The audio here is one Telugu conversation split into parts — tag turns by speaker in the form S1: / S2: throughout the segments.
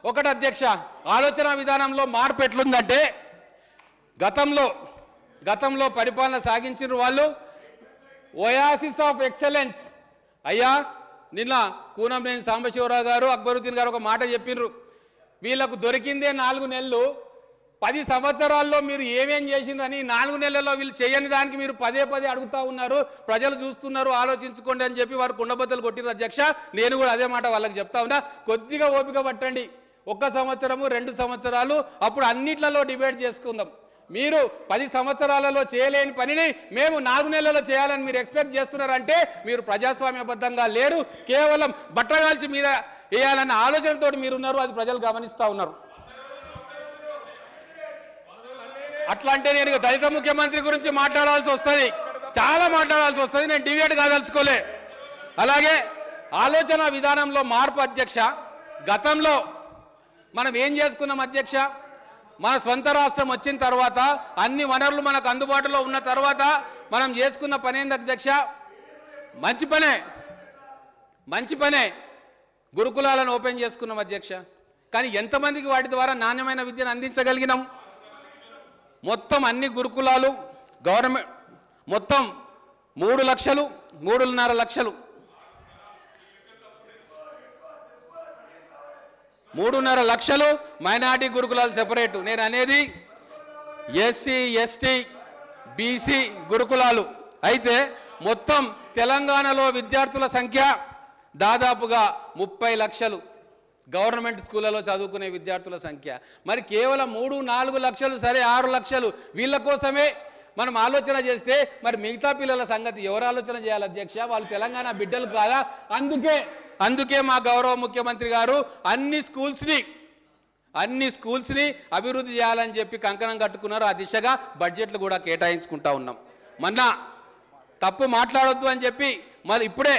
S1: ఒకటి అధ్యక్ష ఆలోచన విధానంలో మార్పు ఎట్లుందంటే గతంలో గతంలో పరిపాలన సాగించిన వాళ్ళు ఓయాసిస్ ఆఫ్ ఎక్సలెన్స్ అయ్యా నిన్న కూనంనేని సాంబశివరావు గారు అక్బరుద్దీన్ గారు ఒక మాట చెప్పినారు వీళ్ళకు దొరికిందే నాలుగు నెలలు పది సంవత్సరాల్లో మీరు ఏమేం చేసిందని నాలుగు నెలల్లో వీళ్ళు చేయని దానికి మీరు పదే పదే అడుగుతా ఉన్నారు ప్రజలు చూస్తున్నారు ఆలోచించుకోండి అని చెప్పి వారు కుండబద్దలు కొట్టిన అధ్యక్ష నేను కూడా అదే మాట వాళ్ళకి చెప్తా ఉన్నా కొద్దిగా ఓపిక పట్టండి ఒక్క సంవత్సరము రెండు సంవత్సరాలు అప్పుడు అన్నిట్లలో డిబేట్ చేసుకుందాం మీరు పది సంవత్సరాలలో చేయలేని పనిని మేము నాలుగు నెలల్లో చేయాలని మీరు ఎక్స్పెక్ట్ చేస్తున్నారంటే మీరు ప్రజాస్వామ్యబద్ధంగా లేరు కేవలం బట్టగాల్చి మీద వేయాలన్న ఆలోచనతో మీరున్నారు అది ప్రజలు గమనిస్తూ ఉన్నారు అట్లా అంటే నేను ఇక దళిత ముఖ్యమంత్రి గురించి మాట్లాడాల్సి వస్తుంది చాలా మాట్లాడాల్సి వస్తుంది నేను డివేట్ కాదలుచుకోలే అలాగే ఆలోచన విధానంలో మార్పు అధ్యక్ష గతంలో మనం ఏం చేసుకున్నాం అధ్యక్ష మన స్వంత రాష్ట్రం వచ్చిన తర్వాత అన్ని వనరులు మనకు అందుబాటులో ఉన్న తర్వాత మనం చేసుకున్న పని ఏంది అధ్యక్ష మంచి పనే మంచి పనే గురుకులాలను ఓపెన్ చేసుకున్నాం అధ్యక్ష కానీ ఎంతమందికి వాటి ద్వారా నాణ్యమైన విద్యను అందించగలిగినాం మొత్తం అన్ని గురుకులాలు గవర్నమెంట్ మొత్తం మూడు లక్షలు మూడున్నర లక్షలు మూడున్నర లక్షలు మైనార్టీ గురుకులాలు సెపరేట్ నేను అనేది ఎస్సీ ఎస్టీ బీసీ గురుకులాలు అయితే మొత్తం తెలంగాణలో విద్యార్థుల సంఖ్య దాదాపుగా ముప్పై లక్షలు గవర్నమెంట్ స్కూళ్ళలో చదువుకునే విద్యార్థుల సంఖ్య మరి కేవలం మూడు నాలుగు లక్షలు సరే ఆరు లక్షలు వీళ్ళ కోసమే మనం ఆలోచన చేస్తే మరి మిగతా పిల్లల సంగతి ఎవరు ఆలోచన చేయాలి అధ్యక్ష వాళ్ళు తెలంగాణ బిడ్డలు కాదా అందుకే అందుకే మా గౌరవ ముఖ్యమంత్రి గారు అన్ని స్కూల్స్ని అన్ని స్కూల్స్ని అభివృద్ధి చేయాలని చెప్పి కంకణం కట్టుకున్నారు ఆ దిశగా బడ్జెట్లు కూడా కేటాయించుకుంటా ఉన్నాం మొన్న తప్పు మాట్లాడొద్దు అని చెప్పి మరి ఇప్పుడే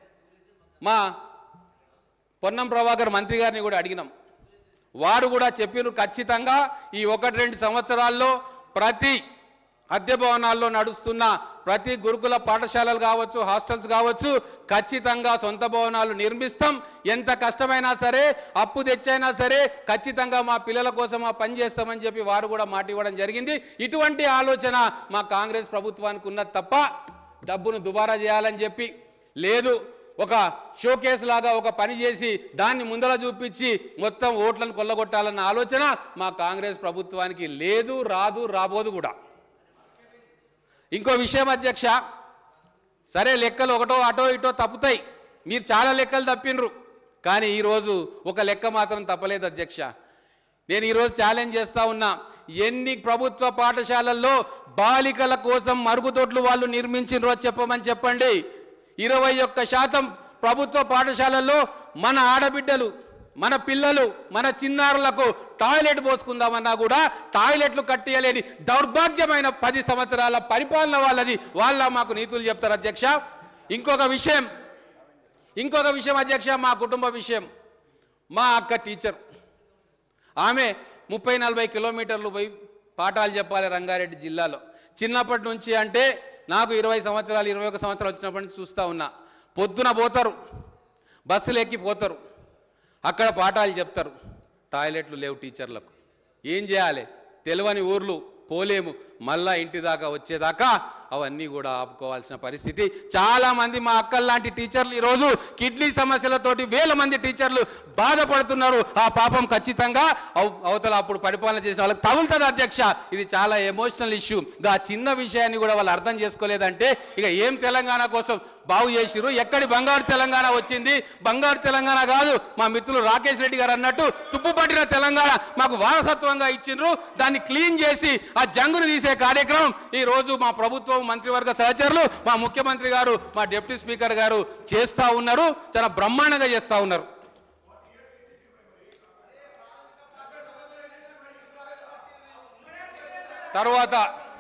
S1: మా పొన్నం ప్రభాకర్ మంత్రి గారిని కూడా అడిగినాం వారు కూడా చెప్పిన ఖచ్చితంగా ఈ ఒకటి రెండు సంవత్సరాల్లో ప్రతి అద్దె భవనాల్లో నడుస్తున్న ప్రతి గురుకుల పాఠశాలలు కావచ్చు హాస్టల్స్ కావచ్చు ఖచ్చితంగా సొంత భవనాలు నిర్మిస్తాం ఎంత కష్టమైనా సరే అప్పు తెచ్చైనా సరే ఖచ్చితంగా మా పిల్లల కోసం ఆ పని చేస్తామని చెప్పి వారు కూడా మాట ఇవ్వడం జరిగింది ఇటువంటి ఆలోచన మా కాంగ్రెస్ ప్రభుత్వానికి ఉన్నది తప్ప డబ్బును దుబారా చేయాలని చెప్పి లేదు ఒక షోకేస్ లాగా ఒక పని చేసి దాన్ని ముందర చూపించి మొత్తం ఓట్లను కొల్లగొట్టాలన్న ఆలోచన మా కాంగ్రెస్ ప్రభుత్వానికి లేదు రాదు రాబోదు కూడా ఇంకో విషయం అధ్యక్ష సరే లెక్కలు ఒకటో అటో ఇటో తప్పుతాయి మీరు చాలా లెక్కలు తప్పినరు కానీ ఈరోజు ఒక లెక్క మాత్రం తప్పలేదు అధ్యక్ష నేను ఈరోజు ఛాలెంజ్ చేస్తా ఉన్నా ఎన్ని ప్రభుత్వ పాఠశాలల్లో బాలికల కోసం మరుగుదొడ్లు వాళ్ళు నిర్మించినరో చెప్పమని చెప్పండి ఇరవై ఒక్క శాతం ప్రభుత్వ పాఠశాలల్లో మన ఆడబిడ్డలు మన పిల్లలు మన చిన్నారులకు టాయిలెట్ పోసుకుందామన్నా కూడా టాయిలెట్లు కట్టియలేని దౌర్భాగ్యమైన పది సంవత్సరాల పరిపాలన వాళ్ళది వాళ్ళ మాకు నీతులు చెప్తారు అధ్యక్ష ఇంకొక విషయం ఇంకొక విషయం అధ్యక్ష మా కుటుంబ విషయం మా అక్క టీచర్ ఆమె ముప్పై నలభై కిలోమీటర్లు పోయి పాఠాలు చెప్పాలి రంగారెడ్డి జిల్లాలో చిన్నప్పటి నుంచి అంటే నాకు ఇరవై సంవత్సరాలు ఇరవై ఒక సంవత్సరాలు వచ్చినప్పటి నుంచి చూస్తూ ఉన్నా పొద్దున పోతారు బస్సులు ఎక్కి పోతారు అక్కడ పాఠాలు చెప్తారు టాయిలెట్లు లేవు టీచర్లకు ఏం చేయాలి తెలియని ఊర్లు పోలేము మళ్ళా ఇంటి దాకా వచ్చేదాకా అవన్నీ కూడా ఆపుకోవాల్సిన పరిస్థితి చాలా మంది మా అక్కల్లాంటి టీచర్లు ఈరోజు కిడ్నీ సమస్యలతోటి వేల మంది టీచర్లు బాధపడుతున్నారు ఆ పాపం ఖచ్చితంగా అవ- అవతల అప్పుడు పరిపాలన చేసిన వాళ్ళకి తగులుతుంది అధ్యక్ష ఇది చాలా ఎమోషనల్ ఇష్యూ ఆ చిన్న విషయాన్ని కూడా వాళ్ళు అర్థం చేసుకోలేదంటే ఇక ఏం తెలంగాణ కోసం బాగు చేసిరు ఎక్కడి బంగారు తెలంగాణ వచ్చింది బంగారు తెలంగాణ కాదు మా మిత్రులు రాకేష్ రెడ్డి గారు అన్నట్టు తుప్పు పట్టిన తెలంగాణ మాకు వారసత్వంగా ఇచ్చిండ్రు దాన్ని క్లీన్ చేసి ఆ జంగును తీసే కార్యక్రమం ఈ రోజు మా ప్రభుత్వం మంత్రివర్గ సహచరులు మా ముఖ్యమంత్రి గారు మా డిప్యూటీ స్పీకర్ గారు చేస్తా ఉన్నారు చాలా బ్రహ్మాండంగా చేస్తా ఉన్నారు తర్వాత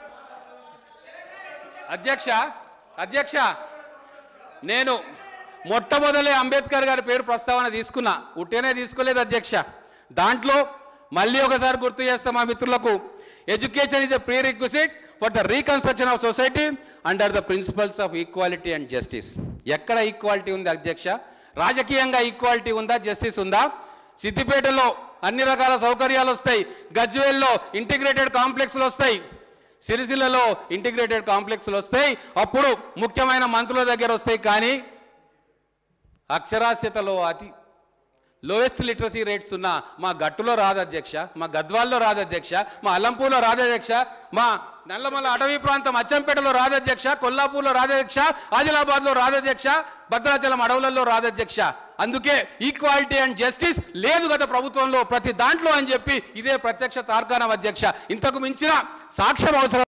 S1: అధ్యక్ష అధ్యక్ష నేను మొట్టమొదలే అంబేద్కర్ గారి పేరు ప్రస్తావన తీసుకున్నా ఉట్టేనే తీసుకోలేదు అధ్యక్ష దాంట్లో మళ్ళీ ఒకసారి గుర్తు చేస్తాం మా మిత్రులకు education is a prerequisite for the reconstruction of society under the principles of equality and justice ఎక్కడ ఈక్వాలిటీ ఉంది అధ్యక్ష రాజకీయంగా ఈక్వాలిటీ ఉందా జస్టిస్ ఉందా సిద్దిపేటలో అన్ని రకాల సౌకర్యాలు వస్తాయి గజ్వేల్లో ఇంటిగ్రేటెడ్ కాంప్లెక్స్లు వస్తాయి సిరిసిల్లలో ఇంటిగ్రేటెడ్ కాంప్లెక్స్లు వస్తాయి అప్పుడు ముఖ్యమైన మంత్రుల దగ్గర వస్తాయి కానీ అక్షరాస్యతలో అతి లోయెస్ట్ లిటరసీ రేట్స్ ఉన్న మా గట్టులో రాదు అధ్యక్ష మా గద్వాల్లో రాదు అధ్యక్ష మా అల్లంపూర్లో రాదు అధ్యక్ష మా నల్లమల్ల అటవీ ప్రాంతం అచ్చంపేటలో రాదు అధ్యక్ష కొల్లాపూర్లో రాదు అధ్యక్ష ఆదిలాబాద్లో రాదు అధ్యక్ష భద్రాచలం అడవులలో రాదు అధ్యక్ష అందుకే ఈక్వాలిటీ అండ్ జస్టిస్ లేదు గత ప్రభుత్వంలో ప్రతి దాంట్లో అని చెప్పి ఇదే ప్రత్యక్ష తార్కాణం అధ్యక్ష ఇంతకు మించిన సాక్ష్యం అవసరం